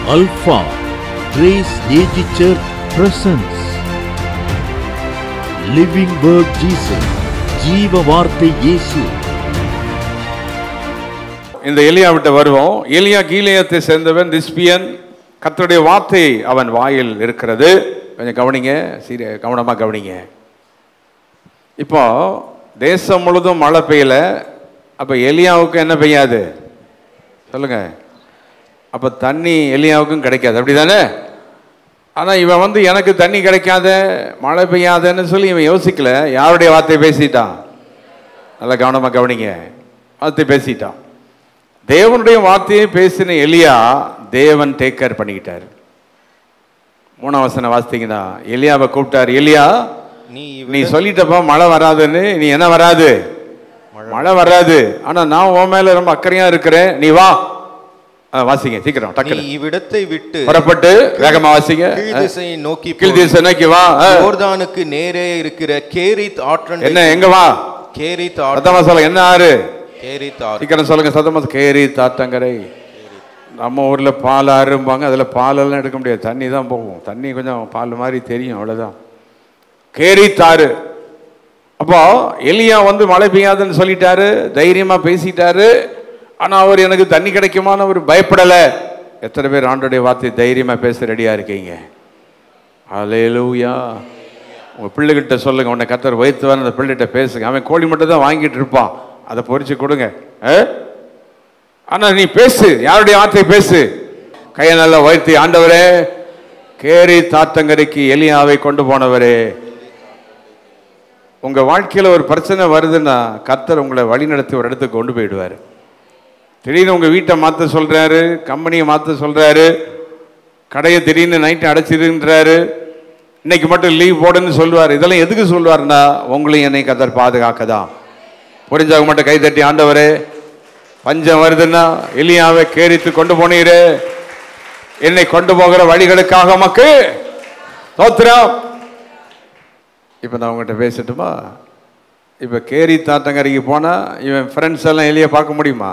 Alpha Grace AG Church presents Living Word Jesus ஜீவ வார்த்தை இயேசு இந்த எலியாவிட்ட வருவோம் எலியா கீலேயத்தை சேர்ந்தவன் திஸ்பியன் கர்த்தருடைய வார்த்தை அவன் வாயில் இருக்கிறது கொஞ்சம் கவனிங்க சீரிய கவனமாக கவனிங்க இப்போ தேசம் முழுதும் மழை பெய்யல அப்போ எலியாவுக்கு என்ன பெய்யாது சொல்லுங்க அப்போ தண்ணி எலியாவுக்கும் கிடைக்காது அப்படி தானே ஆனால் இவன் வந்து எனக்கு தண்ணி கிடைக்காத மழை பெய்யாதன்னு சொல்லி இவன் யோசிக்கல யாருடைய வார்த்தை பேசிட்டான் நல்லா கவனமாக கவனிங்க வார்த்தை பேசிட்டான் தேவனுடைய வார்த்தையை பேசின எலியா தேவன் டேக் கேர் பண்ணிக்கிட்டார் மூணாம் வசனம் வாசித்தீங்கன்னா எலியாவை கூப்பிட்டார் எலியா நீ நீ சொல்லிட்டப்பா மழை வராதுன்னு நீ என்ன வராது மழை வராது ஆனா நான் உன் மேல ரொம்ப அக்கறையா இருக்கிறேன் நீ வா ஆ, வாசிங்க சீக்கிரம் நீ டக்குனு இவ்விடத்தை விட்டு புறப்பட்டு வேகமா வாசிங்க கீழ் திசையை நோக்கி கீழ் திசை நோக்கி வா ஆ. யோர்தானுக்கு நேரே இருக்கிற கேரித் ஆற்றண்டை என்ன எங்க வா கேரித் ஆற்று சத்தமா சொல்லுங்க என்ன ஆறு கேரித் ஆறு சீக்கிரம் சொல்லுங்க சத்தமா கேரி தாத்தங்கரை நம்ம ஊர்ல பால் ஆறும்பாங்க அதுல பாலெல்லாம் எடுக்க முடியாது தண்ணி தான் போகும் தண்ணி கொஞ்சம் பால் மாதிரி தெரியும் அவ்வளவுதான் கேரி தாறு அப்போ எலியா வந்து மழை பெய்யாதுன்னு சொல்லிட்டாரு தைரியமா பேசிட்டாரு ஆனா அவர் எனக்கு தண்ணி கிடைக்குமான்னு அவர் பயப்படல எத்தனை பேர் ஆண்டோடைய வார்த்தை தைரியமா பேச ரெடியா இருக்கீங்க அலேலூயா உங்க பிள்ளைகிட்ட சொல்லுங்க உன்னை கத்தர் வைத்துவார் அந்த பிள்ளைகிட்ட பேசுங்க அவன் கோழி மட்டும் தான் வாங்கிட்டு இருப்பான் அதை பொறிச்சு கொடுங்க ஆ? ஆனா நீ பேசு யாருடைய வார்த்தை பேசு கையை நல்லா வைத்து ஆண்டவரே கேரி தாத்தங்கரைக்கு எலியாவை கொண்டு போனவரே உங்க வாழ்க்கையில ஒரு பிரச்சனை வருதுன்னா கர்த்தர் உங்களை வழிநடத்தி ஒரு இடத்துக்கு கொண்டு போயிடுவார் திடீர்னு உங்க வீட்டை மாத்த சொல்றாரு கம்பெனியை மாத்த சொல்றாரு கடையை திடீர்னு நைட்டு அடைச்சிருன்றாரு இன்னைக்கு மட்டும் லீவ் போடுன்னு சொல்லுவார் இதெல்லாம் எதுக்கு சொல்லுவார்னா உங்களையும் என்னை கத்தர் பாதுகாக்க தான் புரிஞ்சவங்க மட்டும் கை தட்டி ஆண்டவரே பஞ்சம் வருதுன்னா எலியாவை கேரித்து கொண்டு போனீரே என்னை கொண்டு போகிற வழிகளுக்காக மக்கு தோத்திரம் இப்போ நான் உங்கள்கிட்ட பேசட்டுமா இப்போ கேரி தாத்தங்கரைக்கு போனால் இவன் ஃப்ரெண்ட்ஸ் எல்லாம் எலியை பார்க்க முடியுமா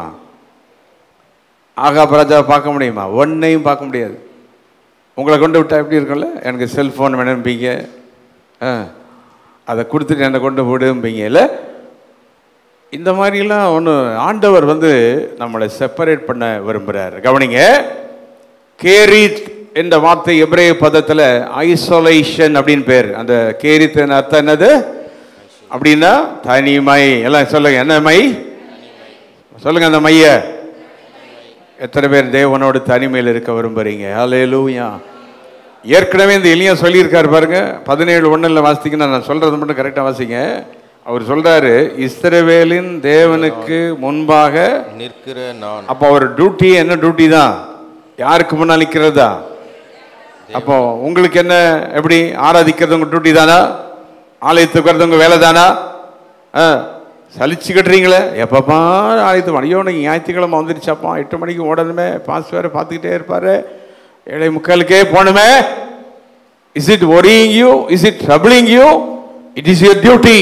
ஆகா ராஜாவை பார்க்க முடியுமா ஒன்னையும் பார்க்க முடியாது உங்களை கொண்டு விட்டா எப்படி இருக்கும்ல எனக்கு செல்ஃபோன் வேணும்பீங்க ஆ அதை கொடுத்துட்டு என்னை கொண்டு விடும்பீங்க இல்லை இந்த மாதிரிலாம் ஒன்று ஆண்டவர் வந்து நம்மளை செப்பரேட் பண்ண விரும்புகிறார் கவனிங்க கேரித் என்ற வார்த்தை எப்ரேய பதத்தில் ஐசோலேஷன் அப்படின்னு பேர் அந்த கேரித் அர்த்தம் என்னது அப்படின்னா தனிமை எல்லாம் சொல்லுங்க என்ன மை சொல்லுங்க அந்த மைய எத்தனை பேர் தேவனோடு தனிமையில் இருக்க விரும்புறீங்க ஹalleluya ஏற்கனவே இந்த எளியா சொல்லியிருக்காரு பாருங்க பதினேழு ஒன்றில் வாசித்தீங்கன்னா நான் சொல்றது மட்டும் கரெக்டாக வாசிங்க அவர் சொல்றாரு இஸ்ரவேலின் தேவனுக்கு முன்பாக நிற்கிற நான் அப்போ அவர் டியூட்டி என்ன டியூட்டி தான் யாருக்கு முன்னால் நிற்கிறதா அப்போ உங்களுக்கு என்ன எப்படி ஆராதிக்கிறது உங்க டியூட்டி தானா ஆலயத்துக்கு வர்றது உங்க வேலை தானா ஆ சலிச்சுக்கிட்டுறீங்களே எப்பப்பா ஆலயத்துக்கு ஐயோ நீங்கள் ஞாயிற்றுக்கிழமை வந்துருச்சாப்பா எட்டு மணிக்கு ஓடணுமே பாஸ் வேறு பார்த்துக்கிட்டே இருப்பாரு ஏழை முக்காலுக்கே போகணுமே is it worrying you is it troubling you it is your duty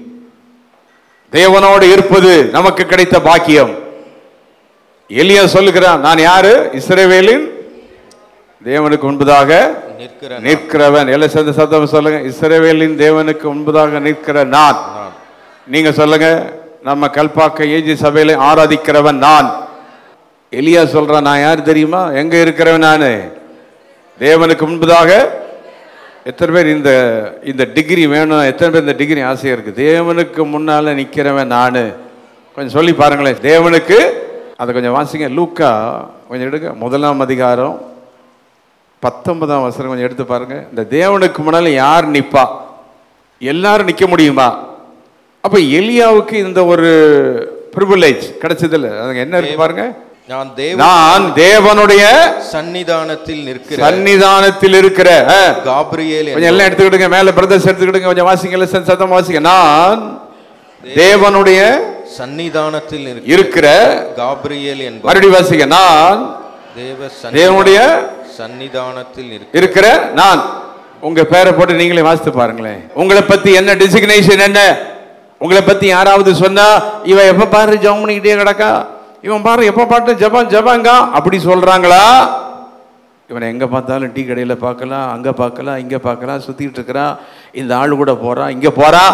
தேவனோடு இருப்பது நமக்கு கிடைத்த பாக்கியம் எலியா சொல்லுகிறான் நான் யாரு இஸ்ரவேலின் தேவனுக்கு முன்பதாக நிற்கிற நான். நிற்கிறவன் எல்லாம் சேர்ந்து சத்தம் சொல்லுங்க இஸ்ரவேலின் தேவனுக்கு முன்பதாக நிற்கிற நான் நான். நீங்க சொல்லுங்க நம்ம கல்பாக்க ஏஜி சபையில ஆராதிக்கிறவன் நான் எலியா சொல்றான் நான் யார் தெரியுமா எங்க இருக்கிறவன் நானு தேவனுக்கு முன்பதாக எத்தனை பேர் இந்த இந்த டிகிரி வேணும் எத்தனை பேர் இந்த டிகிரி ஆசையா இருக்கு தேவனுக்கு முன்னால நிக்கிறவன் நானு கொஞ்சம் சொல்லி பாருங்களேன் தேவனுக்கு அதை கொஞ்சம் வாசிங்க லூக்கா கொஞ்சம் எடுங்க முதலாம் அதிகாரம் பத்தொன்பதாம் வசனம் கொஞ்சம் எடுத்து பாருங்க இந்த தேவனுக்கு முன்னால யார் நிப்பா எல்லாரும் நிக்க முடியுமா அப்ப எலியாவுக்கு இந்த ஒரு ப்ரிவிலேஜ் கிடைச்சது இல்ல அதுங்க என்ன இருக்கு பாருங்க நான் தேவ நான் தேவனுடைய சன்னிதானத்தில் நிற்கிற சன்னிதானத்தில் இருக்கிற ஆ, காப்ரியேல் கொஞ்சம் எல்லாம் எடுத்துக்கிடுங்க மேல பிரதர்ஸ் எடுத்துக்கிடுங்க கொஞ்சம் வாசிங்க இல்ல சத்தம் வாசிங்க நான் தேவனுடைய சன்னிதானத்தில் நிற்கிற இருக்கிற காப்ரியேல் என்பவர் மறுபடியும் வாசிங்க நான் தேவ தேவனுடைய சன்னிதானத்தில் நிற்கிற இருக்கிற நான் உங்க பேரை போட்டு நீங்களே வாசித்து பாருங்களேன் உங்களை பத்தி என்ன டெசிக்னேஷன் என்ன உங்களை பத்தி யாராவது சொன்னா இவன் எப்ப பாரு ஜெபம் பண்ணிக்கிட்டே கிடக்கா இவன் பாரு எப்ப பாட்டு ஜபம் ஜபங்க அப்படி சொல்றாங்களா இவனை எங்கே பார்த்தாலும் டீ கடையில் பார்க்கலாம் அங்கே பார்க்கலாம் இங்கே பார்க்கலாம் சுற்றிக்கிட்டு இருக்கிறான் இந்த ஆள் கூட போகிறான் இங்கே போகிறான்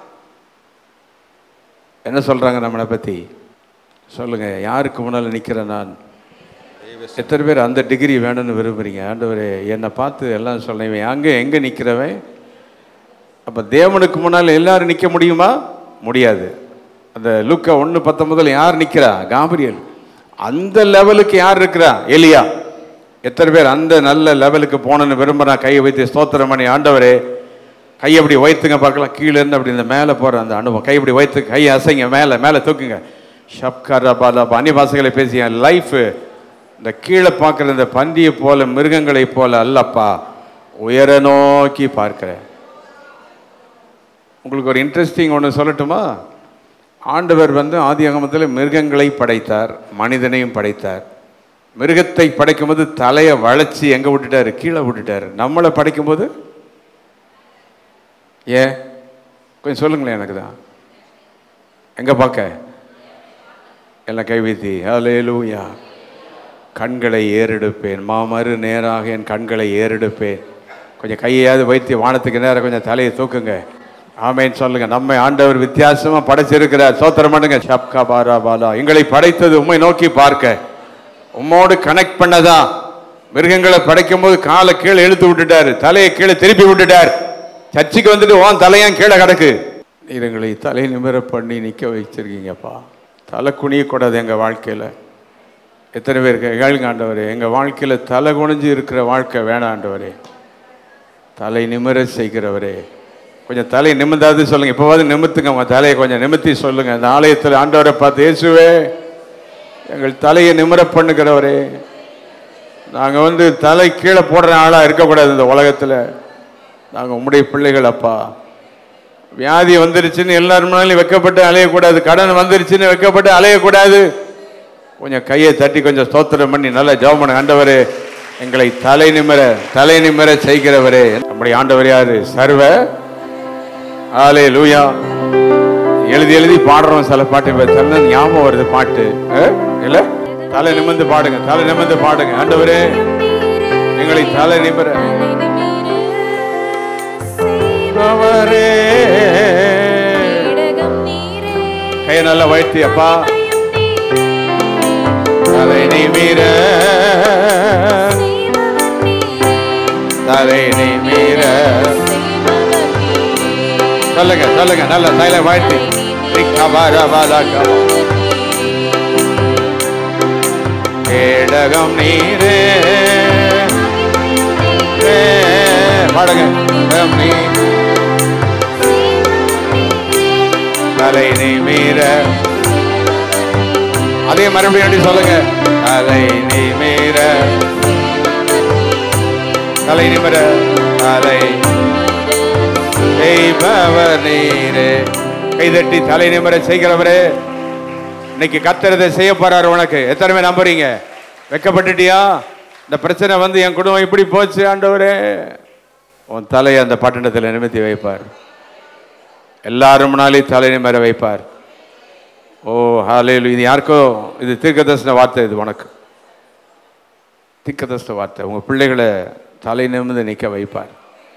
என்ன சொல்கிறாங்க நம்மளை பற்றி சொல்லுங்கள் யாருக்கு முன்னால் நிற்கிறேன் நான் எத்தனை பேர் அந்த டிகிரி வேணும்னு விரும்புகிறீங்க ஆண்டவரே என்னை பார்த்து எல்லாம் சொல்லுவேன் அங்கே எங்கே நிற்கிறவன் அப்போ தேவனுக்கு முன்னால் எல்லாரும் நிற்க முடியுமா முடியாது அந்த லுக்கா ஒன்று பத்தொன்பதில் யார் நிற்கிறா காபிரியல் அந்த லெவலுக்கு யார் இருக்கிறா எலியா எத்தனை பேர் அந்த நல்ல லெவலுக்கு போகணுன்னு விரும்புகிறா கையை வைத்து ஸ்தோத்திரம் பண்ணி ஆண்டவரே கையை அப்படி வைத்துங்க பார்க்கலாம் கீழே இருந்து அப்படி இந்த மேலே போகிற அந்த அனுபவம் கை இப்படி வைத்து கையை அசைங்க மேலே மேலே தூக்குங்க ஷப்கர் பாலா அந்நிய பாசைகளை பேசி என் லைஃபு இந்த கீழே பார்க்குற இந்த பந்தியை போல மிருகங்களைப் போல அல்லப்பா உயர நோக்கி பார்க்கிறேன் உங்களுக்கு ஒரு இன்ட்ரெஸ்டிங் ஒன்று சொல்லட்டுமா ஆண்டவர் வந்து ஆதி அகமத்தில் மிருகங்களை படைத்தார் மனிதனையும் படைத்தார் மிருகத்தை படைக்கும்போது தலையை வளைச்சி எங்கே விட்டுட்டாரு கீழே விட்டுட்டாரு நம்மளை படைக்கும்போது ஏன் கொஞ்சம் சொல்லுங்களேன் எனக்கு தான் எங்கே பார்க்க எல்லாம் கைவித்தி ஹalleluya கண்களை ஏறெடுப்பேன் மாமறு நேராக என் கண்களை ஏறெடுப்பேன் கொஞ்சம் கையாவது வைத்து வானத்துக்கு நேரம் கொஞ்சம் தலையை தூக்குங்க ஆமேன்னு சொல்லுங்க நம்ம ஆண்டவர் வித்தியாசமா படைச்சிருக்கிறார் சோத்திரம் பண்ணுங்க ஷப்கா பாரா பாலா எங்களை படைத்தது உம்மை நோக்கி பார்க்க உம்மோடு கனெக்ட் பண்ணதா மிருகங்களை படைக்கும் போது காலை கீழே இழுத்து விட்டுட்டாரு தலையை கீழே திருப்பி விட்டுட்டார் சர்ச்சுக்கு வந்துட்டு உன் தலையான் கீழே கிடக்கு நீர் எங்களை தலை நிமிர பண்ணி நிற்க வச்சிருக்கீங்கப்பா தலை குனியக்கூடாது எங்கள் வாழ்க்கையில் எத்தனை பேர் கேளுங்க ஆண்டவரே எங்கள் வாழ்க்கையில் தலை குனிஞ்சு இருக்கிற வாழ்க்கை வேணாம் ஆண்டவரே தலை நிமிர செய்கிறவரே கொஞ்சம் தலை நிமிந்தாது சொல்லுங்க இப்போவாது நிமித்துங்க உங்க தலையை கொஞ்சம் நிமித்தி சொல்லுங்க இந்த ஆலயத்தில் ஆண்டவரை பார்த்து இயேசுவே எங்கள் தலையை நிமிர பண்ணுகிறவரே நாங்கள் வந்து தலை கீழே போடுற ஆளாக இருக்கக்கூடாது இந்த உலகத்தில் நாங்கள் உம்முடைய பிள்ளைகள் அப்பா வியாதி வந்துருச்சுன்னு எல்லாரும் முன்னாலும் வெக்கப்பட்டு அலையக்கூடாது கடன் வந்துருச்சுன்னு வெக்கப்பட்டு அலையக்கூடாது கொஞ்சம் கையை தட்டி கொஞ்சம் ஸ்தோத்திரம் பண்ணி நல்ல ஜெபம் ஆண்டவரே எங்களை தலை நிமிர தலை நிமிர செய்கிறவரே நம்முடைய ஆண்டவர் யாரு சர்வ ஆலே லூயா எழுதி எழுதி பாடுறோம் சில பாட்டு இப்ப சில ஞாபகம் வருது பாட்டு அஹ்? இல்ல தலை நிமிர்ந்து பாடுங்க தலை நிமிர்ந்து பாடுங்க ஆண்டவரே எங்களை தலை நிமிர அவரே கையை நல்லா வைத்தி அப்பா தலை நிமிர தலை நிமிர சொல்லுங்க சொல்லுங்க நல்ல தலை வாழ்த்தி கேடகம் நீரே ஏ, பாடுங்க கேடகம் நீ தலை நிமிர அதே மறுபடியும் அப்படி சொல்லுங்க தலை நிமிர தலை நிமிர தலை செய்பவர் நீரே கைதட்டி தலை நிமிர செய்கிறவரே இன்னைக்கு கத்துறதை செய்ய போறாரு உனக்கு எத்தனை பேர் நம்புறீங்க வெக்கப்பட்டுட்டியா இந்த பிரச்சனை வந்து என் குடும்பம் இப்படி போச்சு ஆண்டவரே உன் தலையை அந்த பட்டணத்தில் நிமித்தி வைப்பார் எல்லாரும் முன்னாலே தலை நிமிர வைப்பார் ஓ ஹாலேலு இது யாருக்கோ இது தீர்க்கதர்சன வார்த்தை இது உனக்கு தீர்க்கதர்சன வார்த்தை உங்கள் பிள்ளைகளை தலை நிமிர்ந்து நிற்க வைப்பார்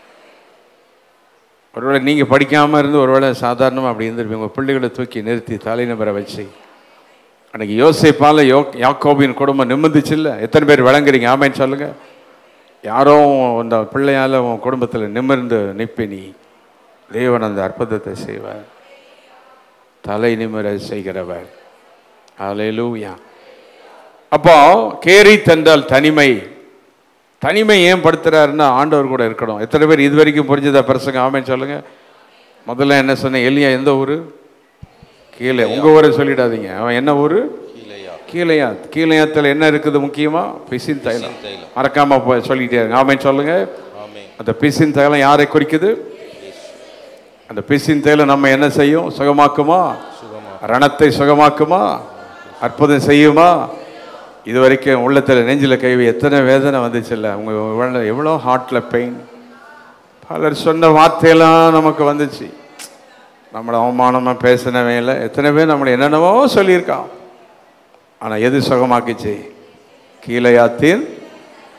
ஒருவேளை நீங்கள் படிக்காமல் இருந்து ஒருவேளை சாதாரணமாக அப்படி இருந்திருப்பீங்க உங்கள் பிள்ளைகளை தூக்கி நிறுத்தி தலை நிமிர வச்சு அன்னைக்கு யோசிப்பால யோ யாக்கோபின் குடும்பம் நிமிர்ந்துச்சுல்ல எத்தனை பேர் விளங்குறீங்க ஆமைன்னு சொல்லுங்கள் யாரோ அந்த பிள்ளையால் உன் குடும்பத்தில் நிமிர்ந்து நிற்பி நீ தேவன் அந்த அற்புதத்தை செய்வார் தலை நிமிர செய்கிறவர் அலையிலூயா அப்போ கேரி தந்தால் தனிமை தனிமை ஏன் படுத்துறாருன்னா ஆண்டவர் கூட இருக்கணும் எத்தனை பேர் இது வரைக்கும் புரிஞ்சதா பிரசங்க ஆமேன்னு சொல்லுங்க முதல்ல என்ன சொன்னேன் எலியா எந்த ஊர் கீழே உங்க ஊரை சொல்லிடாதீங்க அவன் என்ன ஊர் கீழையா கீழையா கீழையாத்தில் என்ன இருக்குது முக்கியமா பிசின் தைலம் பிசின் தைலம். மறக்காம போய் சொல்லிட்டே இருங்க ஆமேன்னு சொல்லுங்க ஆமென் அந்த பிசின் தைலம் யாரை குறிக்குது அந்த பிசின் தைலம் நம்ம என்ன செய்யும் சுகமாக்குமா ரணத்தை சுகமாக்குமா அற்புதம் செய்யுமா இது வரைக்கும் உள்ளத்தில் நெஞ்சில் கைவி எத்தனை வேதனை வந்துச்சுல்ல உங்க எவ்வளோ எவ்வளோ ஹார்ட்டில் பெயின் பலர் சொன்ன வார்த்தையெல்லாம் நமக்கு வந்துச்சு நம்மளை அவமானமாக பேசினவே இல்லை எத்தனை பேர் நம்மளை என்னென்னவோ சொல்லியிருக்கான் ஆனால் எது சுகமாக்குச்சு கீழையாத்தின்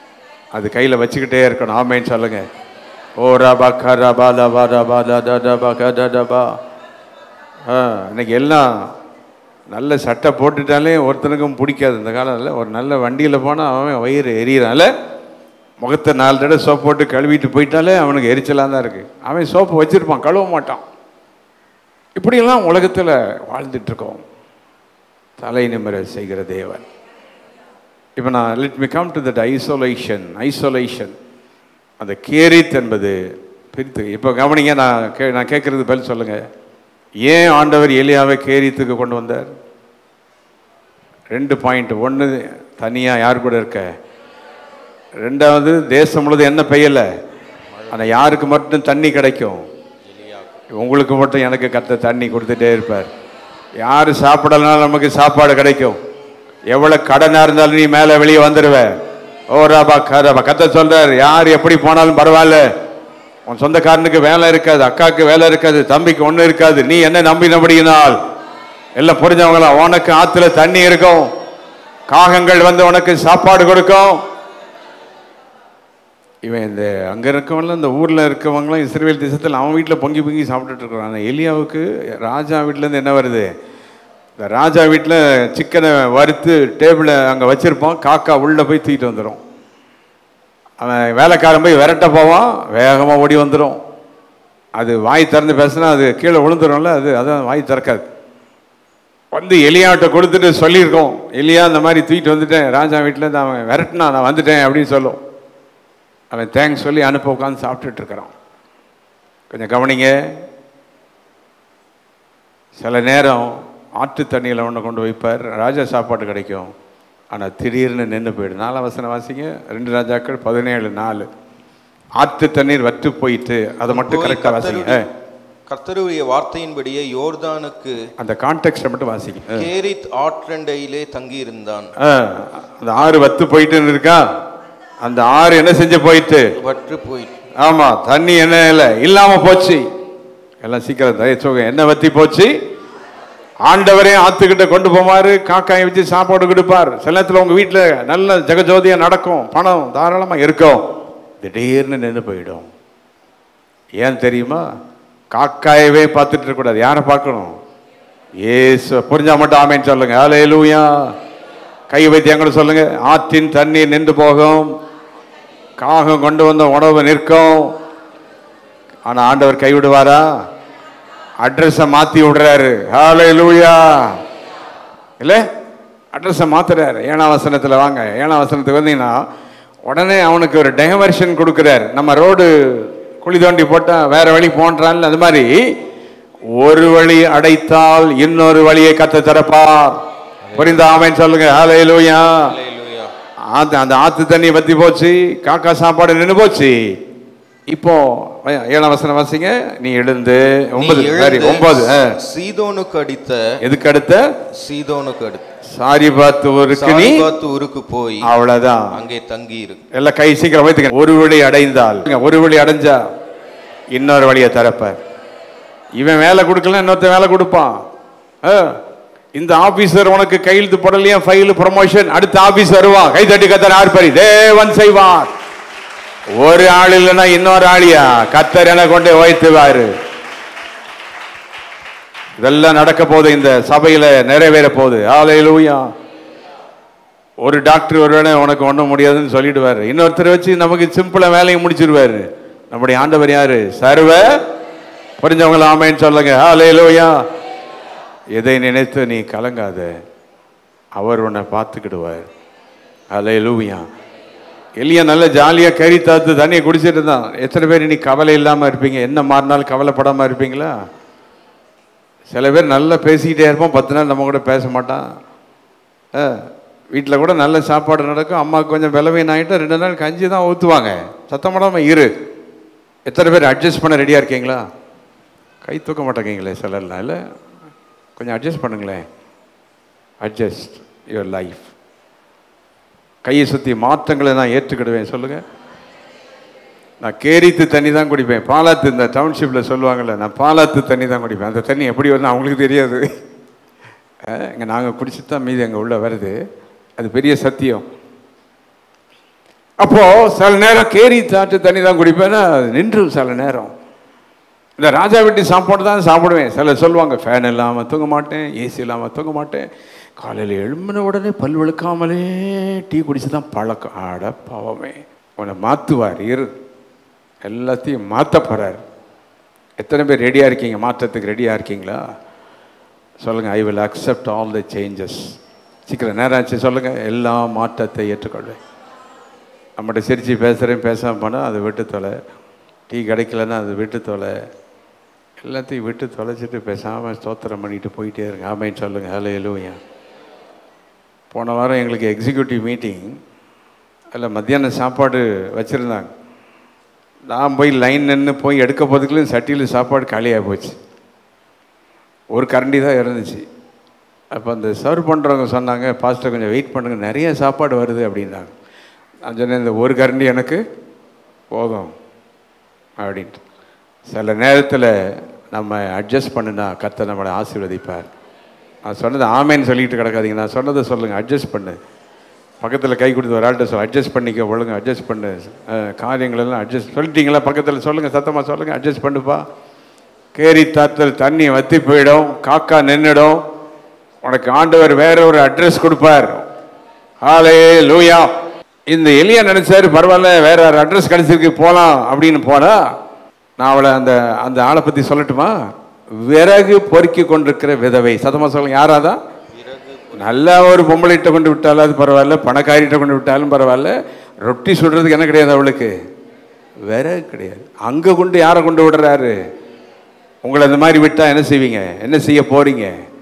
அது கையில் வச்சுக்கிட்டே இருக்கணும் ஆமேன்னு சொல்லுங்க ஓ ரபா க ரபா லபா ரபா ட ட டபா க ட டபா ஆ இன்னைக்கு எல்லாம் நல்ல சட்டை போட்டுட்டாலே ஒருத்தனுக்கும் பிடிக்காது இந்த காலத்தில் ஒரு நல்ல வண்டியில் போனால் அவன் வயிறு எரியறான்ல முகத்தை நாலு தடவை சோப் போட்டு கழுவிட்டு போயிட்டாலே அவனுக்கு எரிச்சலாக தான் இருக்குது அவன் சோப்பு வச்சுருப்பான் கழுவ மாட்டான் இப்படியெல்லாம் உலகத்தில் வாழ்ந்துட்டு இருக்கோம் தலை நிமிர செய்கிற தேவன் இப்போ நான் let me come to that isolation isolation அந்த கேரித் என்பது பிரித்து இப்போ கவனிங்க நான் கே நான் கேட்குறது பதில் சொல்லுங்கள் ஏன் ஆண்டவர் எலியாவை கேரித்துக்கு கொண்டு வந்தார் ரெண்டு பாயிண்ட் ஒன்று தனியாக யார் கூட இருக்க ரெண்டாவது தேசம் முழுவதும் என்ன பெய்யலை ஆனால் யாருக்கு மட்டும் தண்ணி கிடைக்கும் உங்களுக்கு மட்டும் எனக்கு கத்த தண்ணி கொடுத்துட்டே இருப்பார் யார் சாப்பிடலனாலும் நமக்கு சாப்பாடு கிடைக்கும் எவ்வளோ கடனாக இருந்தாலும் நீ மேலே வெளியே வந்துடுவ ஓ ராபா கரபா கத்த சொல்றார் யார் எப்படி போனாலும் பரவாயில்ல உன் சொந்தக்காரனுக்கு வேலை இருக்காது அக்காவுக்கு வேலை இருக்காது தம்பிக்கு ஒன்றும் இருக்காது நீ என்ன நம்பினபடியினால் எல்லாம் புரிஞ்சவங்களா உனக்கு ஆற்றுல தண்ணி இருக்கும் காகங்கள் வந்து உனக்கு சாப்பாடு கொடுக்கும் இவன் இந்த அங்கே இருக்கவங்களாம் இந்த ஊரில் இருக்கவங்களாம் இஸ்ரேல் தேசத்தில் அவன் வீட்டில் பொங்கி பொங்கி சாப்பிட்டுட்டு இருக்கிறான் ஆனால் எலியாவுக்கு ராஜா வீட்டிலேருந்து என்ன வருது இந்த ராஜா வீட்டில் சிக்கனை வறுத்து டேபிளை அங்கே வச்சுருப்பான் காக்கா உள்ளே போய் தூக்கிட்டு வந்துடும் அவன் வேலைக்காரன் போய் விரட்ட போவான் வேகமாக ஓடி வந்துடும் அது வாய் திறந்து பேசினா அது கீழே விழுந்துரும்ல அது அதான் வாய் திறக்காது வந்து எலியாட்ட கொடுத்துட்டு சொல்லியிருக்கோம் எலியா இந்த மாதிரி தூக்கிட்டு வந்துட்டேன் ராஜா வீட்டில் அவன் விரட்டினா நான் வந்துட்டேன் அப்படின்னு சொல்லும் அவன் தேங்க்ஸ் சொல்லி அனுப்ப உட்காந்து சாப்பிட்டுட்டு இருக்கிறான் கொஞ்சம் கவனிங்க சில நேரம் ஆற்று தண்ணியில் ஒன்று கொண்டு வைப்பார் ராஜா சாப்பாடு கிடைக்கும் ஆனால் திடீர்னு நின்று போயிடும் நாலாம் வசனம் வாசிங்க ரெண்டு ராஜாக்கள் பதினேழு நாலு ஆற்று தண்ணீர் வற்று போயிட்டு அதை மட்டும் போய் கரெக்டாக வாசிங்க கர்த்தருடைய- கர்த்தருடைய வார்த்தையின்படியே யோர்தானுக்கு அந்த கான்டெக்ட்டை மட்டும் வாசிங்க கேரித் ஆற்றண்டையிலே தங்கியிருந்தான் ஆ, அந்த ஆறு வத்து போயிட்டுன்னு இருக்கா அந்த ஆறு என்ன செஞ்சு போயிட்டு வற்று போயிற்று ஆமா தண்ணி என்ன இல்லை இல்லாம போச்சு எல்லாம் சீக்கிரம் தயச்சோங்க என்ன வத்தி போச்சு ஆண்டவரே ஆத்துக்கிட்ட கொண்டு போவாரு காக்காயை வச்சு சாப்பாடு கொடுப்பார் சில நேரத்தில் உங்க வீட்டில் நல்ல ஜெகஜோதியா நடக்கும் பணம் தாராளமா இருக்கும் திடீர்னு நின்று போயிடும் ஏன் தெரியுமா காக்காயவே பார்த்துட்டு இருக்கக்கூடாது யாரை பார்க்கணும் ஏசு புரிஞ்சா மட்டும் ஆமேன்னு சொல்லுங்க ஹalleluya கை வைத்து எங்கட சொல்லுங்க ஆற்றின் தண்ணீர் நின்று போகும் காகம் கொண்டு வந்த உணவு நிற்கும் ஆனா ஆண்டவர் கைவிடுவாரா அட்ரஸை மாத்தி விடுறாரு ஹalleluya இல்ல அட்ரஸை மாத்துறாரு ஏழாம் வசனத்துல வாங்க ஏழாம் வசனத்துக்கு வந்தீங்கன்னா உடனே அவனுக்கு ஒரு டைவர்ஷன் கொடுக்குறாரு நம்ம ரோடு குழி தோண்டி போட்டா வேற வழி போன்றான்ல அது மாதிரி ஒரு வழி அடைத்தால் இன்னொரு வழியை கத்த திறப்பார் புரிந்த ஆமைன்னு சொல்லுங்க ஹalleluya அல்லேலூயா. ஆத்து அந்த ஆத்து தண்ணி வத்தி போச்சு காக்கா சாப்பாடு நின்று போச்சு இப்போ ஐயா, ஏழாம் வசனம் வாசிங்க நீ எழுந்து ஒன்பது நீ சாரி எழுந்து ஒன்பது ஆ. சீதோனுக்கு அடித்த எதுக்கு அடுத்த சீதோனுக்கு அடுத்த சாரி பார்த்து ஊருக்கு நீ சாரிபாத்து ஊருக்கு போய் அவ்வளவுதான் அங்கே தங்கி இரு எல்லாம் கை சீக்கிரம் வைத்துங்க ஒரு வழி அடைந்தால் ஒரு வழி அடைஞ்சா இன்னொரு வழியை திறப்பார் இவன் வேலை கொடுக்கல இன்னொருத்தன் வேலை கொடுப்பான் ஆ, இந்த ஆபீசர் உனக்கு கையெழுத்து போடலையா ஃபைல் ப்ரமோஷன் அடுத்த ஆபீஸ் வருவான் கை தட்டி கத்தர் ஆர்ப்பரி தேவன் செய்வார் ஒரு ஆள் இல்லைன்னா இன்னொரு ஆளியா கத்தர் என கொண்டு வைத்துவாரு இதெல்லாம் நடக்க போகுது இந்த சபையில நிறைவேற போகுது ஆலையிலூயா ஒரு டாக்டர் ஒருவேளை உனக்கு ஒன்றும் முடியாதுன்னு சொல்லிடுவாரு இன்னொருத்தர் வச்சு நமக்கு சிம்பிளா வேலையை முடிச்சிருவாரு நம்முடைய ஆண்டவர் யாரு சர்வ புரிஞ்சவங்கள ஆமைன்னு சொல்லுங்க ஹalleluya எதை நினைத்து நீ கலங்காத அவர் உன்னை பார்த்துக்கிடுவார் ஹalleluya எலியா நல்ல ஜாலியா கறி தாத்து தண்ணியை குடிச்சிட்டு இருந்தான் எத்தனை பேர் நீ கவலை இல்லாம இருப்பீங்க என்ன மாறினாலும் கவலைப்படாம இருப்பீங்களா சில பேர் நல்லா பேசிக்கிட்டே இருப்போம் பத்து நாள் நம்ம கூட பேச மாட்டான் வீட்டில் கூட நல்ல சாப்பாடு நடக்கும் அம்மாவுக்கு கொஞ்சம் பலவீனம் ஆகிட்டு ரெண்டு நாள் கஞ்சி தான் ஊற்றுவாங்க சத்தம் போடாமல் இரு எத்தனை பேர் அட்ஜஸ்ட் பண்ண ரெடியாக இருக்கீங்களா கை தூக்க மாட்டேங்கீங்களே சிலர்லாம் இல்லை கொஞ்சம் அட்ஜஸ்ட் பண்ணுங்களேன் அட்ஜஸ்ட் யுவர் லைஃப் கையை சுற்றி மாற்றங்களை நான் ஏற்றுக்கிடுவேன் சொல்லுங்கள் நான் கேரித்து தண்ணி தான் குடிப்பேன் பாலாத்து இந்த டவுன்ஷிப்பில் சொல்லுவாங்கள்ல நான் பாலாத்து தண்ணி தான் குடிப்பேன் அந்த தண்ணி எப்படி வருதுன்னு அவங்களுக்கு தெரியாது இங்கே நாங்கள் குடிச்சு தான் மீதி அங்கே உள்ள வருது அது பெரிய சத்தியம் அப்போ சில நேரம் கேரி தாட்டு தண்ணி தான் குடிப்பேன்னா அது நின்றும் சில நேரம் இந்த ராஜா வீட்டு சாப்பாடு தான் சாப்பிடுவேன் சிலர் சொல்லுவாங்க ஃபேன் இல்லாமல் தூங்க மாட்டேன் ஏசி இல்லாமல் தூங்க மாட்டேன் காலையில் எழும்பின உடனே பல் விளக்காமலே டீ குடிச்சு தான் பழக்கம் ஆட பாவமே உன்னை மாற்றுவார் இரு எல்லாத்தையும் மாற்ற போகிறார் எத்தனை பேர் ரெடியாக இருக்கீங்க மாற்றத்துக்கு ரெடியாக இருக்கீங்களா சொல்லுங்கள் I will accept all the changes சீக்கிரம் நேரம் ஆச்சு சொல்லுங்கள் எல்லா மாற்றத்தை ஏற்றுக்கொள்வேன் நம்மகிட்ட சிரித்து பேசுகிறேன் பேசாமல் போனால் அதை விட்டு தொலை டீ கிடைக்கலன்னா அதை விட்டு தொலை எல்லாத்தையும் விட்டு தொலைச்சிட்டு பேசாமல் ஸ்தோத்திரம் பண்ணிட்டு போயிட்டே இருங்க ஆமைன்னு சொல்லுங்கள் ஹலோ எழுவையா போன வாரம் எங்களுக்கு எக்ஸிக்யூட்டிவ் மீட்டிங் அதில் மத்தியானம் சாப்பாடு வச்சுருந்தாங்க நான் போய் லைன் நின்று போய் எடுக்க போதுக்குள்ளே சட்டியில் சாப்பாடு காலியாக போச்சு ஒரு கரண்டி தான் இருந்துச்சு அப்போ அந்த சர்வ் பண்ணுறவங்க சொன்னாங்க பாஸ்டர் கொஞ்சம் வெயிட் பண்ணுங்கள் நிறைய சாப்பாடு வருது அப்படின்னாங்க நான் சொன்னேன் இந்த ஒரு கரண்டி எனக்கு போதும் அப்படின்ட்டு சில நேரத்தில் நம்ம அட்ஜஸ்ட் பண்ணுனா கர்த்தர் நம்மளை ஆசீர்வதிப்பார் நான் சொன்னது ஆமேன்னு சொல்லிட்டு கிடக்காதீங்க நான் சொன்னதை சொல்லுங்கள் அட்ஜஸ்ட் பண்ணு பக்கத்தில் கை கொடுத்து ஒரு ஆள்கிட்ட சொல் அட்ஜஸ்ட் பண்ணிக்க ஒழுங்கு அட்ஜஸ்ட் பண்ணு அஹ், காரியங்களெல்லாம் அட்ஜஸ்ட் சொல்லிட்டீங்களா பக்கத்தில் சொல்லுங்கள் சத்தமாக சொல்லுங்கள் அட்ஜஸ்ட் பண்ணுப்பா கேரி தாத்தல் தண்ணி வத்தி போயிடும் காக்கா நின்றுடும் உனக்கு ஆண்டவர் வேற ஒரு அட்ரஸ் கொடுப்பார் ஹாலே லூயா இந்த எலியா நினைச்சாரு பரவாயில்ல வேற ஒரு அட்ரஸ் கிடைச்சிருக்கு போகலாம் அப்படின்னு போனா நான் அவளை அந்த அந்த ஆளை பத்தி சொல்லட்டுமா விறகு பொறுக்கி கொண்டிருக்கிற விதவை சத்தமா சொல்லுங்க யாராதான் நல்ல ஒரு பொம்பளைகிட்ட கொண்டு விட்டாலும் அது பரவாயில்ல பணக்காரிகிட்ட கொண்டு விட்டாலும் பரவாயில்ல ரொட்டி சுடுறதுக்கு என்ன கிடையாது அவளுக்கு விறகு கிடையாது அங்கே கொண்டு யாரை கொண்டு விடுறாரு உங்களை இந்த மாதிரி விட்டா என்ன செய்வீங்க என்ன செய்ய போறீங்க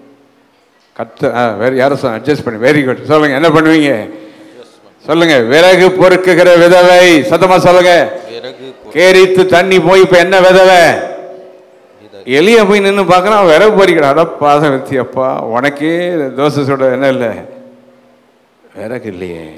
கத்த ஆ, வேற யாரும் சொன்ன அட்ஜஸ்ட் பண்ணி வெரி குட் சொல்லுங்க என்ன பண்ணுவீங்க சொல்லுங்க விறகு பொறுக்குகிற விதவை சத்தமா சொல்லுங்க விறகு பொ- கேரித்து தண்ணி போய் இப்ப என்ன விதவை வித- எலிய போய் நின்று பார்க்கறான் விறகு பொறிக்கிறான் அட பாதம் வச்சு அப்பா உனக்கே தோசை சுட என்ன இல்லை விறகு இல்லையே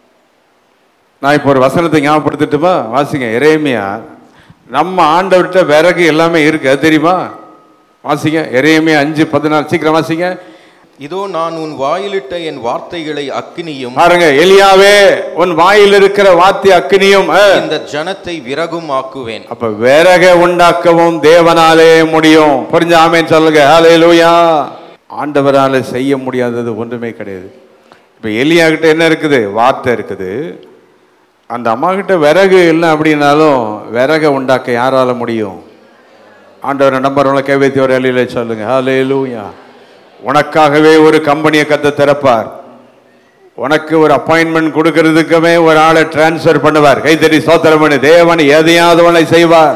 நான் இப்போ ஒரு வசனத்தை ஞாபகப்படுத்திட்டுமா வாசிங்க எரேமியா நம்ம ஆண்டவர்கிட்ட விறகு எல்லாமே இருக்கு அது தெரியுமா வாசிங்க எரேமியா அஞ்சு பதினாலு சீக்கிரம் வாசிங்க இதோ நான் உன் வாயிலிட்ட என் வார்த்தைகளை அக்கினியும் பாருங்க எலியாவே உன் வாயில் இருக்கிற வாத்தி அக்கினியும் ஆ. இந்த ஜனத்தை விறகும் ஆக்குவேன் அப்ப விறக உண்டாக்கவும் தேவனாலே முடியும் புரிஞ்ச ஆமேன்னு சொல்லுங்க ஹalleluya ஆண்டவரால செய்ய முடியாதது ஒன்றுமே கிடையாது இப்ப எலியா கிட்ட என்ன இருக்குது வார்த்தை இருக்குது அந்த அம்மா கிட்ட விறகு இல்லை அப்படின்னாலும் விறக உண்டாக்க யாரால முடியும் ஆண்டவரை நம்புறவங்கள கை வைத்து ஒரு அலையில சொல்லுங்க ஹalleluya உனக்காகவே ஒரு கம்பெனியை கத்த திறப்பார் உனக்கு ஒரு அப்பாயின்மெண்ட் கொடுக்கறதுக்குமே ஒரு ஆளை டிரான்ஸ்ஃபர் பண்ணுவார் கைத்தறி சோத்திரம் பண்ணு தேவன் எதையாவது உன்னை செய்வார்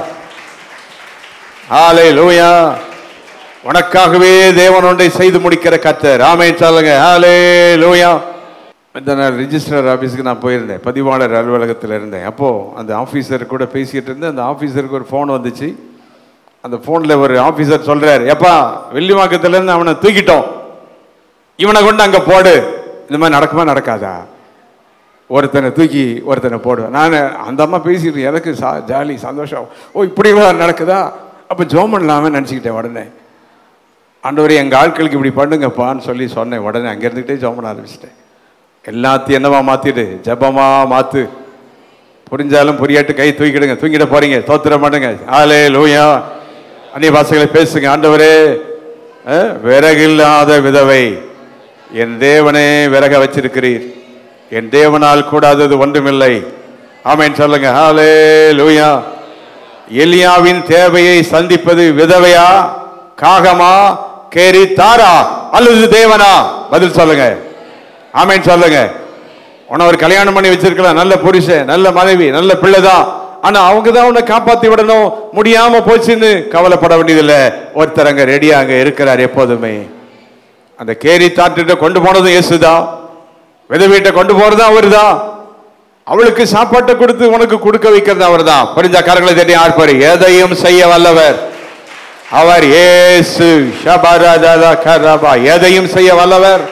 ஹாலே லூயா உனக்காகவே தேவன் ஒன்றை செய்து முடிக்கிற கத்தர் ஆமே சொல்லுங்க ஹாலே லூயா இந்த நான் ரிஜிஸ்டர் ஆஃபீஸுக்கு நான் போயிருந்தேன் பதிவாளர் அலுவலகத்தில் இருந்தேன் அப்போது அந்த ஆஃபீஸர் கூட பேசிக்கிட்டு இருந்தேன் அந்த ஆஃபீஸருக்கு ஒரு ஃபோன் வந்துச்சு அந்த ஃபோனில் ஒரு ஆஃபீஸர் சொல்கிறார் எப்பா வெள்ளிவாக்கத்துலேருந்து அவனை தூக்கிட்டோம் இவனை கொண்டு அங்கே போடு இந்த மாதிரி நடக்குமா நடக்காதா ஒருத்தனை தூக்கி ஒருத்தனை போடுவேன் நான் அந்த அம்மா பேசிட்டு எனக்கு சா ஜாலி சந்தோஷம் ஓ இப்படிலாம் நடக்குதா அப்போ ஜோமன் இல்லாமல் நினச்சிக்கிட்டேன் உடனே ஆண்டவரே எங்கள் ஆட்களுக்கு இப்படி பண்ணுங்கப்பான்னு சொல்லி சொன்னேன் உடனே அங்கே இருந்துக்கிட்டே ஜோமன் ஆரம்பிச்சிட்டேன் எல்லாத்தையும் என்னவா மாற்றிடு ஜபமா மாற்று புரிஞ்சாலும் புரியாட்டு கை தூக்கிடுங்க தூக்கிட போறீங்க தோத்திர மாட்டுங்க ஆலே லூயா அந்நிய பாசைகளை பேசுங்க ஆண்டவரே அஹ், விறகில்லாத விதவை என் தேவனே விறக வச்சிருக்கிறீர் என் தேவனால் கூடாதது ஒன்றுமில்லை ஆமென் சொல்லுங்க ஹாலே லூயா எலியாவின் தேவையை சந்திப்பது விதவையா காகமா கேரி தாரா அல்லது தேவனா பதில் சொல்லுங்க ஆமென் சொல்லுங்க உன்னை ஒரு கல்யாணம் பண்ணி வச்சிருக்கலாம் நல்ல புருஷன் நல்ல மனைவி நல்ல பிள்ளைதான் ஆனா அவங்க தான் உன்னை காப்பாத்தி விடணும் முடியாம போச்சுன்னு கவலைப்பட வேண்டியதில்லை ஒருத்தர் அங்க ரெடியா அங்க இருக்கிறார் எப்போதுமே அந்த கேரி தாட்டிட்ட கொண்டு போனதும் இயேசுதான் வித வீட்டை கொண்டு போறதும் அவர்தான் அவளுக்கு சாப்பாட்டை கொடுத்து உனக்கு கொடுக்க வைக்கிறது அவர்தான் புரிஞ்சா கரங்களை தட்டி ஆர்ப்பாரு எதையும் செய்ய வல்லவர் அவர் இயேசு ஷபரதல கரபா எதையும் செய்ய வல்லவர்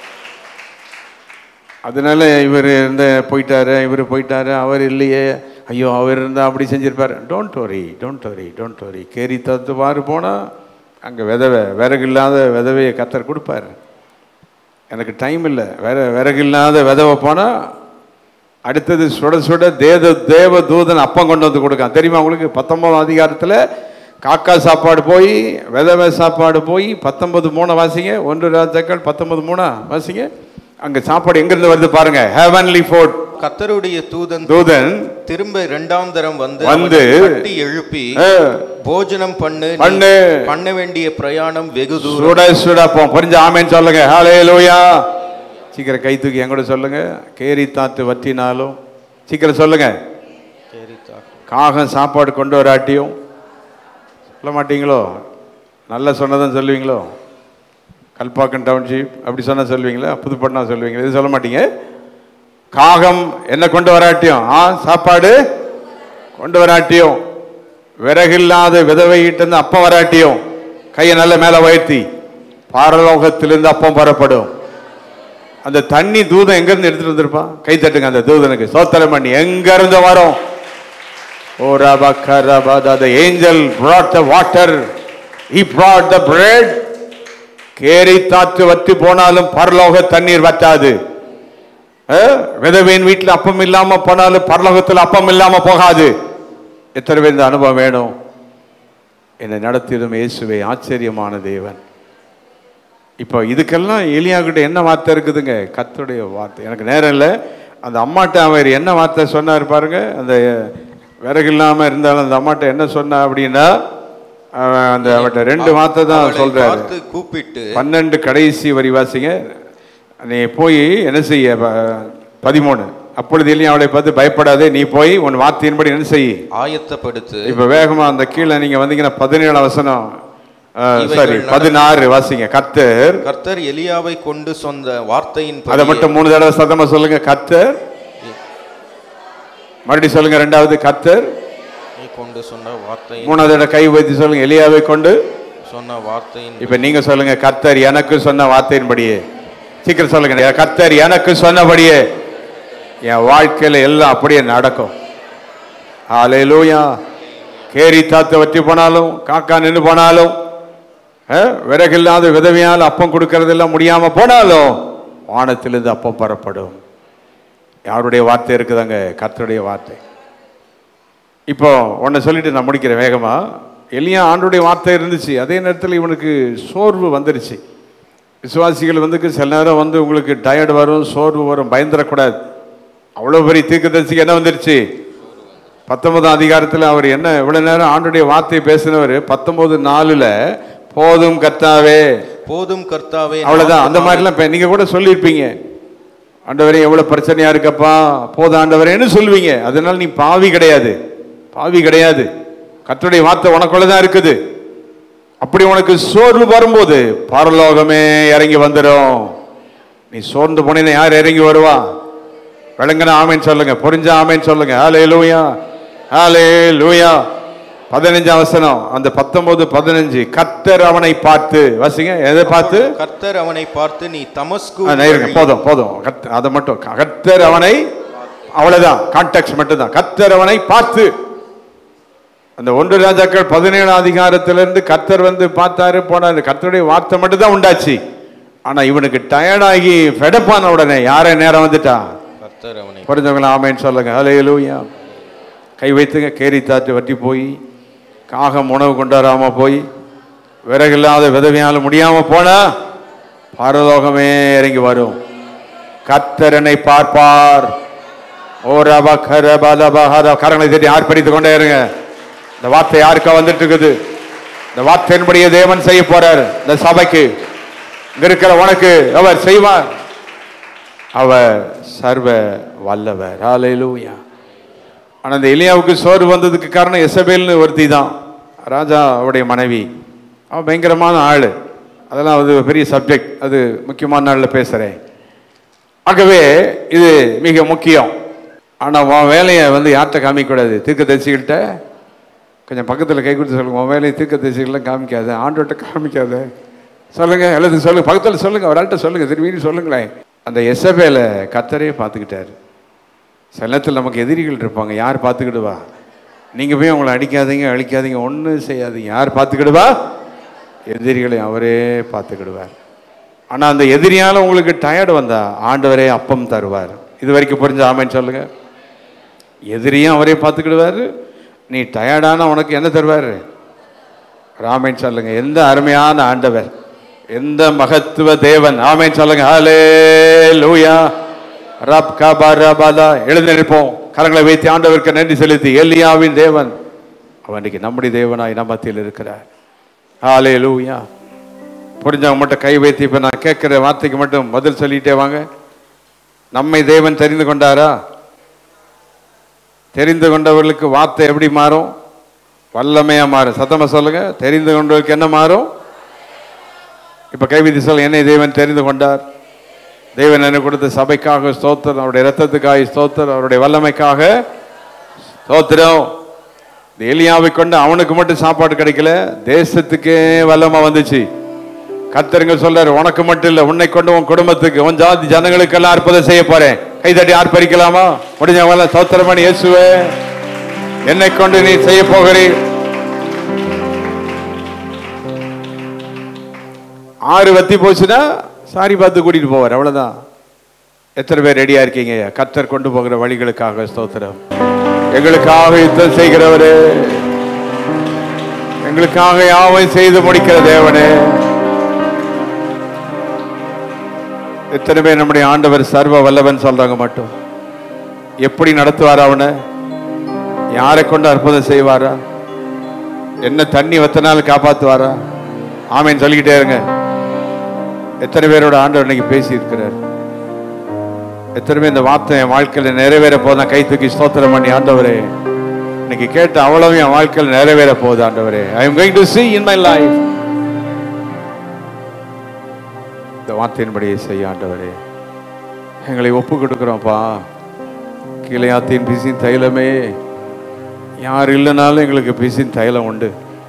அதனால இவர் இருந்த போயிட்டாரு இவர் போயிட்டாரு அவர் இல்லையே ஐயோ அவர் இருந்தால் அப்படி செஞ்சிருப்பாரு don't worry don't worry don't worry கேரி தத்து பாரு போனால் அங்கே விதவை விறகு இல்லாத விதவையை கத்தர் கொடுப்பாரு எனக்கு டைம் இல்லை வேற விறகு இல்லாத விதவை போனால் அடுத்தது சுட சுட தேவ தேவ தூதன் அப்பம் கொண்டு வந்து கொடுக்கான் தெரியுமா உங்களுக்கு பத்தொன்பதாம் அதிகாரத்தில் காக்கா சாப்பாடு போய் விதவை சாப்பாடு போய் பத்தொன்பது மூணை வாசிங்க ஒன்று ராஜாக்கள் பத்தொன்பது மூணா வாசிங்க அங்க சாப்பாடு எங்கிருந்து வருது பாருங்க ஹெவன்லி ஃபுட் கர்த்தருடைய தூதன் தூதன் திரும்ப இரண்டாம் தரம் வந்து வந்து, அவனை தட்டி எழுப்பி ஆ, போஜனம் பண்ணு நீ பண்ணு. பண்ண வேண்டிய பிரயாணம் வெகு தூரம் சுட சுட அப்பம் புரிஞ்ச ஆமேன்னு சொல்லுங்க ஹாலே லூயா சீக்கிரம் கை தூக்கி என் கூட சொல்லுங்க கேரி தாத்து வற்றினாலும் சீக்கிரம் சொல்லுங்க காகம் சாப்பாடு கொண்டு வராட்டியும் சொல்ல மாட்டீங்களோ நல்லா சொன்னதான் சொல்லுவீங்களோ கல்பாக்கம் டவுன்ஷிப் அப்படி சொன்னா சொல்லுவீங்களா புதுப்பட்டினா சொல்லுவீங்களா இது சொல்ல மாட்டீங்க காகம் என்ன கொண்டு வராட்டியும் ஆ சாப்பாடு கொண்டு வராட்டியும் விறகில்லாத விதவையிட்டு அப்பம் வராட்டியும் கையை நல்ல மேலே உயர்த்தி பாரலோகத்திலிருந்து அப்பம் பெறப்படும் அந்த தண்ணி தூதன் எங்க இருந்து எடுத்துட்டு வந்திருப்பான் கை தட்டுங்க அந்த தூதனுக்கு சோத்திரம் பண்ணி எங்க இருந்து வரும் ஓ ரபா கரபா the angel brought the water he brought the bread கேரி தாற்று வற்றி போனாலும் பரலோக தண்ணீர் வற்றாது அஹ், விதவையின் வீட்டில் அப்பம் இல்லாம போனாலும் பரலோகத்தில் அப்பம் இல்லாம போகாது எத்தனை பேர் இந்த அனுபவம் வேணும் என்னை நடத்திடும் இயேசுவை ஆச்சரியமான தேவன் இப்போ இதுக்கெல்லாம் எலியாகிட்ட என்ன வார்த்தை இருக்குதுங்க கத்துடைய வார்த்தை எனக்கு நேரம் இல்லை அந்த அம்மாட்ட அவர் என்ன வார்த்தை சொன்னார் பாருங்க அந்த விறகு இல்லாம இருந்தாலும் அந்த அம்மாட்ட என்ன சொன்னா அப்படின்னா அவன் அந்த அவட்ட ரெண்டு வார்த்தை தான் அவளை சொல்றாரு பார்த்து கூப்பிட்டு பன்னெண்டு கடைசி வரி வாசிங்க நீ போய் என்ன செய்ய ப- பதிமூணு அப்பொழுது இல்லையா அவளை பார்த்து பயப்படாதே நீ போய் உன் வார்த்தையின்படி என்ன செய் ஆயத்தப்படுத்து இப்ப வேகமா அந்த கீழே நீங்க வந்தீங்கன்னா பதினேழு வசனம் இவைகள் சாரி நட- பதினாறு வாசிங்க கர்த்தர் கர்த்தர் எலியாவை கொண்டு சொந்த வார்த்தையின் அதை மட்டும் மூணு தடவை சத்தமா சொல்லுங்க கர்த்தர் மறுபடியும் சொல்லுங்க ரெண்டாவது கர்த்தர் கொண்டு சொன்ன வார்த்தையின் மூணாவது தடவை கை வைத்து சொல்லுங்க எலியாவை கொண்டு சொன்ன வார்த்தையின் இப்ப நீங்க சொல்லுங்க கர்த்தர் எனக்கு சொன்ன வார்த்தையின்படியே சீக்கிரம் சொல்லுங்க கர்த்தர் எனக்கு சொன்னபடியே என் வாழ்க்கையில எல்லாம் அப்படியே நடக்கும் ஹalleluya கேரி தாத்து வற்றி போனாலும் காக்கா நின்று போனாலும் அஹ், விறகில்லாத விதவையால் அப்பம் கொடுக்கறதெல்லாம் முடியாம போனாலும் வானத்திலிருந்து அப்பம் பெறப்படும் யாருடைய வார்த்தை இருக்குதாங்க கர்த்தருடைய வார்த்தை இப்போ உன்னை சொல்லிட்டு நான் முடிக்கிறேன் வேகமா எலியா ஆண்டுடைய வார்த்தை இருந்துச்சு அதே நேரத்தில் இவனுக்கு சோர்வு வந்துருச்சு விசுவாசிகள் வந்து சில நேரம் வந்து உங்களுக்கு டயர்டு வரும் சோர்வு வரும் பயந்துடக்கூடாது அவ்வளோ பெரிய தீர்க்கதரிசிக்கு என்ன வந்துருச்சு பத்தொன்பதாம் அதிகாரத்தில் அவர் என்ன இவ்வளவு நேரம் ஆண்டுடைய வார்த்தையை பேசினவர் பத்தொன்பது நாலுல போதும் கர்த்தாவே போதும் கர்த்தாவே அவ்வளவுதான் அந்த மாதிரிலாம் இப்ப நீங்க கூட சொல்லியிருப்பீங்க ஆண்டவரே எவ்வளவு பிரச்சனையா இருக்கப்பா போதும் ஆண்டவரேன்னு சொல்லுவீங்க அதனால நீ பாவி கிடையாது பாவி கிடையாது கர்த்தருடைய வார்த்தை உனக்குள்ளதான் இருக்குது அப்படி உனக்கு சோர்வு வரும்போது பரலோகமே இறங்கி வந்துடும் நீ சோர்ந்து போனீங்கன்னா யார் இறங்கி வருவா விளங்குன ஆமேன்னு சொல்லுங்க புரிஞ்ச ஆமேன்னு சொல்லுங்க ஹாலே லூயா ஹாலே லூயா பதினஞ்சாம் வசனம் அந்த பத்தொன்பது பதினஞ்சு கர்த்தர் அவனை பார்த்து வாசிங்க எதை பார்த்து கர்த்தர் அவனை பார்த்து நீ தமஸ்கு ஆ, நேருங்க, போதும் போதும் கர்த்த- அதை மட்டும் கர்த்தர் அவனை அவ்வளவுதான் கான்டாக்ட் மட்டும் தான் கர்த்தர் அவனை பார்த்து அந்த ஒன்று ராஜாக்கள் பதினேழாம் அதிகாரத்திலிருந்து கர்த்தர் வந்து பார்த்தாரு போனாரு கர்த்தருடைய வார்த்தை மட்டும் தான் உண்டாச்சு ஆனா இவனுக்கு டயர்டாகி ஃபெடப்பான உடனே யாரை நேரம் வந்துட்டா கர்த்தர் அவனை புரிஞ்சவங்களா ஆமேன்னு சொல்லுங்க ஹalleluya கை வைத்துங்க கேரி தாற்று வட்டி போய் காகம் உணவு கொண்டு வராம போய் விறகில்லாத விதவையால முடியாம போனா பரலோகமே இறங்கி வரும் கத்தரனை பார்ப்பார் ஓ ரபா கரபா லபா ஹரா கரங்களை தட்டி ஆர்ப்பரித்துக் கொண்டே இருங்க இந்த வார்த்தை யாருக்கா வந்துட்டு இருக்குது இந்த வார்த்தையின்படியே தேவன் செய்ய போறார் இந்த சபைக்கு இங்க இருக்கிற உனக்கு அவர் செய்வார் அவர் சர்வ வல்லவர் ஹalleluya ஆனா அந்த எலியாவுக்கு சோறு வந்ததுக்கு காரணம் எசபேல்னு ஒருத்தி தான் ராஜா அவருடைய மனைவி அவன் பயங்கரமான ஆள் அதெல்லாம் அது ஒரு பெரிய சப்ஜெக்ட் அது முக்கியமான நாளில் பேசுகிறேன் ஆகவே இது மிக முக்கியம் ஆனால் உன் வேலையை வந்து யார்கிட்ட காமிக்கக்கூடாது தீர்க்க தரிசிகள்கிட்ட கொஞ்சம் பக்கத்தில் கை கொடுத்து சொல்லுங்க உன் வேலையை தீர்க்க தரிசிகள்லாம் காமிக்காத ஆண்டோட்ட காமிக்காத சொல்லுங்க எல்லாத்துக்கும் சொல்லுங்க பக்கத்தில் சொல்லுங்க ஒரு ஆள்கிட்ட சொல்லுங்க திரும்பி சொல்லுங்களேன் அந்த எசபேலை கத்தரே பார்த்துக்கிட்டாரு சில நேரத்தில் நமக்கு எதிரிகள் இருப்பாங்க யார் பார்த்துக்கிடுவா நீங்கள் போய் அவங்கள அடிக்காதீங்க அழிக்காதீங்க ஒன்றும் செய்யாதீங்க யார் பார்த்துக்கிடுவா எதிரிகளை அவரே பார்த்துக்கிடுவார் ஆனால் அந்த எதிரியால் உங்களுக்கு டயர்டு வந்தா ஆண்டவரே அப்பம் தருவார் இது வரைக்கும் புரிஞ்ச ஆமேன்னு சொல்லுங்க எதிரியும் அவரே பார்த்துக்கிடுவாரு நீ டயர்டான உனக்கு என்ன தருவார் ராமேன் சொல்லுங்க எந்த அருமையான ஆண்டவர் எந்த மகத்துவ தேவன் ஆமேன் சொல்லுங்க ஹலே லூயா ரப் கபா ரபாதா எழுந்து நிற்போம் கரங்களை வைத்து ஆண்டவருக்கு நன்றி செலுத்தி எலியாவின் தேவன் அவன் இன்னைக்கு நம்முடைய தேவனாய் நம்ம மத்தியில் இருக்கிறார் ஹாலே லூயா புரிஞ்சவங்க மட்டும் கை வைத்து இப்போ நான் கேட்குற வார்த்தைக்கு மட்டும் பதில் சொல்லிட்டே வாங்க நம்மை தேவன் தெரிந்து கொண்டாரா தெரிந்து கொண்டவர்களுக்கு வார்த்தை எப்படி மாறும் வல்லமையா மாறும் சத்தமா சொல்லுங்க தெரிந்து கொண்டவர்களுக்கு என்ன மாறும் இப்ப கைவிதி சொல்ல என்னை தேவன் தெரிந்து கொண்டார் தேவன் எனக்கு கொடுத்த சபைக்காக ஸ்தோத்திரம் அவருடைய ரத்தத்துக்காக ஸ்தோத்திரம் அவருடைய வல்லமைக்காக ஸ்தோத்திரம் இந்த எலியாவை கொண்டு அவனுக்கு மட்டும் சாப்பாடு கிடைக்கல தேசத்துக்கே வல்லமை வந்துச்சு கத்தருங்க சொல்றாரு உனக்கு மட்டும் இல்ல உன்னை கொண்டு உன் குடும்பத்துக்கு உன் ஜாதி ஜனங்களுக்கு எல்லாம் அற்புதம் செய்ய போறேன் கைதட்டி ஆர்ப்பரிக்கலாமா முடிஞ்சவங்கள சோத்திரமணி இயேசுவே என்னை கொண்டு நீ செய்ய போகிறீர் ஆறு வத்தி போச்சுன்னா சாரி பார்த்து கூட்டிட்டு போவார் அவ்வளவுதான் எத்தனை பேர் ரெடியா இருக்கீங்க கத்தர் கொண்டு போகிற வழிகளுக்காக ஸ்தோத்திரம் எங்களுக்காக யுத்தம் செய்கிறவரே எங்களுக்காக யாவையும் செய்து முடிக்கிற தேவனே எத்தனை பேர் நம்முடைய ஆண்டவர் சர்வ வல்லவன் சொல்றாங்க மட்டும் எப்படி நடத்துவார் அவனை யாரை கொண்டு அற்புதம் செய்வாரா என்ன தண்ணி வத்தனாலும் காப்பாத்துவாரா ஆமேன்னு சொல்லிக்கிட்டே இருங்க எத்தனை பேரோட ஆண்டவர் இன்னைக்கு பேசி இருக்கிறார் எத்தனை பேர் இந்த வார்த்தை என் வாழ்க்கையில நிறைவேற போதா கை தூக்கி ஸ்தோத்திரம் பண்ணி ஆண்டவரே இன்னைக்கு கேட்ட அவ்வளவு என் வாழ்க்கையில் நிறைவேற போகுது ஆண்டவரே I am going to see in my life இந்த வார்த்தையின்படியே செய்ய ஆண்டவரே எங்களை ஒப்பு கொடுக்குறோம்ப்பா கீழையாத்தின் பிசின் தைலமே யார் இல்லைனாலும் எங்களுக்கு பிசின் தைலம் உண்டு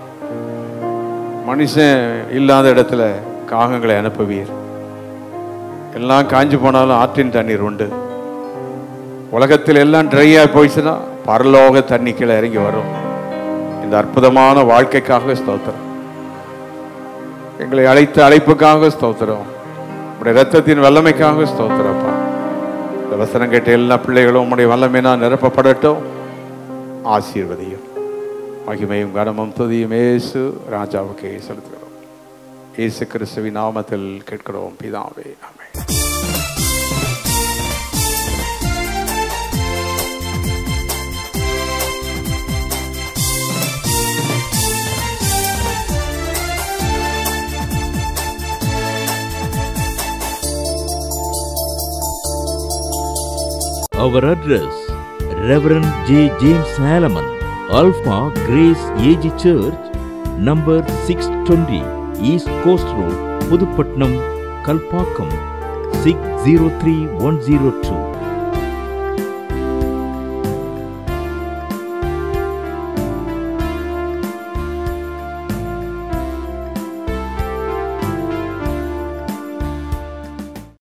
மனுஷன் இல்லாத இடத்துல காகங்களை அனுப்புவீர் எல்லாம் காஞ்சு போனாலும் ஆற்றின் தண்ணீர் உண்டு உலகத்தில் எல்லாம் ட்ரையாக போயிடுச்சுன்னா பரலோக தண்ணி கீழே இறங்கி வரும் இந்த அற்புதமான வாழ்க்கைக்காக ஸ்தோத்திரம் எங்களை அழைத்த அழைப்புக்காக ஸ்தோத்திரம் உடைய ரத்தத்தின் வல்லமைக்காக ஸ்தோத்திரப்பா இந்த வசனம் கேட்ட எல்லா பிள்ளைகளும் உம்முடைய வல்லமைனா நிரப்பப்படட்டும் ஆசீர்வதியும் மகிமையும் கனமும் துதியும் இயேசு ராஜாவுக்கே செலுத்துகிறோம் இயேசு கிறிஸ்துவின் நாமத்தில் கேட்கிறோம் பிதாவே ஆமென் Our address Reverend J. James Salaman, Alpha Grace AG Church, number 620, East Coast Road, Pudupatnam, Kalpakkam, 603102.